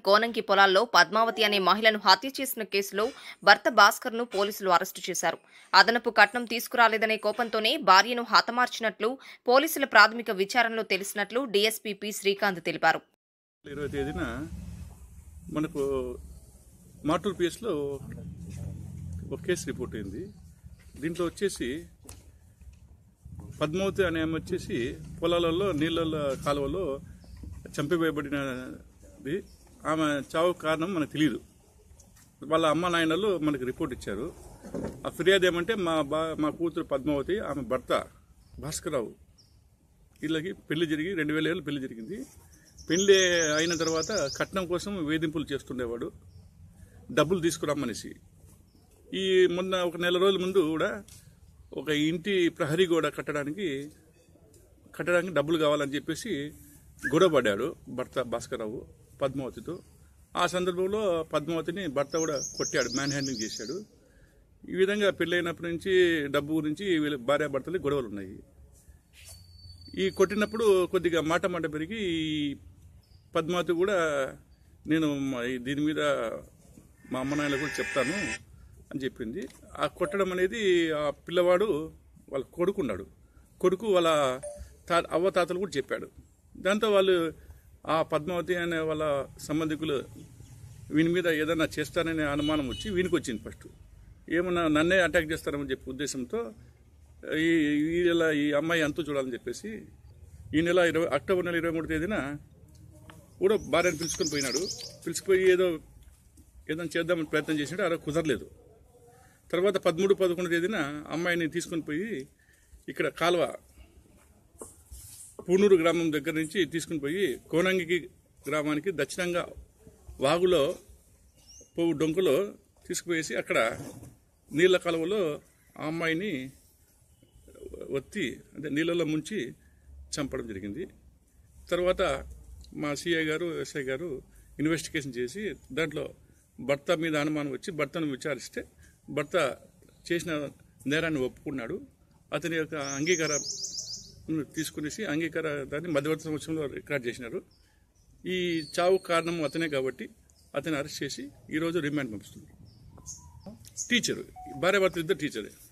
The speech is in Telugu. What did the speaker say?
కోనంకి పొలాల్లో పద్మావతి అనే మహిళను హత్య చేసిన కేసులో భర్త భాస్కర్ను పోలీసులు అరెస్టు చేశారు అదనపు కట్నం తీసుకురాలేదనే కోపంతోనే భార్యను హతమార్చినట్లు పోలీసుల ప్రాథమిక విచారణలో తెలిసినట్లు డీఎస్పీ పి శ్రీకాంత్ తెలిపారు ఇరవై తేదీన మనకు మాటూరు పిఎస్లో ఒక కేసు రిపోర్ట్ అయింది దీంట్లో వచ్చేసి పద్మావతి అనే ఆమె వచ్చేసి పొలాలలో నీళ్ళ కాలువలో చంపివేయబడినది ఆమె చావు కారణం మనకు తెలియదు వాళ్ళ అమ్మ నాయనలు మనకి రిపోర్ట్ ఇచ్చారు ఆ ఫిర్యాదు ఏమంటే మా బా మా కూతురు పద్మావతి ఆమె భర్త భాస్కరరావు వీళ్ళకి పెళ్లి జరిగి రెండు వేల ఏళ్ళు పెళ్లి జరిగింది పెళ్లి అయిన తర్వాత కట్నం కోసం వేధింపులు చేస్తుండేవాడు డబ్బులు తీసుకురమ్మనేసి ఈ మొన్న ఒక నెల రోజుల ముందు కూడా ఒక ఇంటి ప్రహరీ గోడ కట్టడానికి కట్టడానికి డబ్బులు కావాలని చెప్పేసి గొడవ పడ్డాడు భర్త భాస్కరరావు పద్మావతితో ఆ సందర్భంలో పద్మావతిని భర్త కూడా కొట్టాడు మ్యాన్ హ్యాండింగ్ చేశాడు ఈ విధంగా పెళ్ళైనప్పటి నుంచి డబ్బు గురించి వీళ్ళ భార్యాభర్తలు గొడవలు ఉన్నాయి ఈ కొట్టినప్పుడు కొద్దిగా మాట మాట పెరిగి ఈ పద్మావతి కూడా నేను మా- ఈ దీని మీద మా అమ్మ నాయనలు కూడా చెప్తాను అని చెప్పింది ఆ కొట్టడం అనేది ఆ పిల్లవాడు వాళ్ళ కొడుకున్నాడు కొడుకు వాళ్ళ తా అవ్వ తాతలు కూడా చెప్పాడు దాంతో వాళ్ళు ఆ పద్మావతి అనే వాళ్ళ సంబంధికులు వీని మీద ఏదైనా చేస్తారనే అనుమానం వచ్చి వీనికి వచ్చింది ఫస్ట్ ఏమన్నా నన్నే అటాక్ చేస్తారని చెప్పి ఉద్దేశంతో ఈ ఈ నెల ఈ అమ్మాయి అంతు చూడాలని చెప్పేసి ఈ నెల ఇరవై అక్టోబర్ నెల ఇరవై మూడు తేదీన కూడా భార్యను పిలుచుకొని పోయినాడు పిలిచిపోయి ఏదో ఏదైనా చేద్దామని ప్రయత్నం చేసినాడు అలా కుదరలేదు తర్వాత పదమూడు పదకొండు తేదీన అమ్మాయిని తీసుకొని పోయి ఇక్కడ కాలువ పూనూరు గ్రామం దగ్గర నుంచి తీసుకుని పోయి కోనంగి గ్రామానికి దక్షిణంగా వాగులో పోవు డొంకలో తీసుకుపోయేసి అక్కడ నీళ్ళ కాలువలో ఆ అమ్మాయిని ఒత్తి అంటే నీళ్ళలో ముంచి చంపడం జరిగింది తర్వాత మా సిఐ గారు ఎస్ఐ గారు ఇన్వెస్టిగేషన్ చేసి దాంట్లో భర్త మీద అనుమానం వచ్చి భర్తను విచారిస్తే భర్త చేసిన నేరాన్ని ఒప్పుకున్నాడు అతని యొక్క అంగీకారం తీసుకునేసి అంగీకార దాన్ని మధ్యవర్తి సంవత్సరంలో రికార్డ్ చేసినారు ఈ చావు కారణం అతనే కాబట్టి అతన్ని అరెస్ట్ చేసి ఈరోజు రిమాండ్ పంపిస్తుంది టీచరు భార్యాభర్తలు ఇద్దరు టీచరే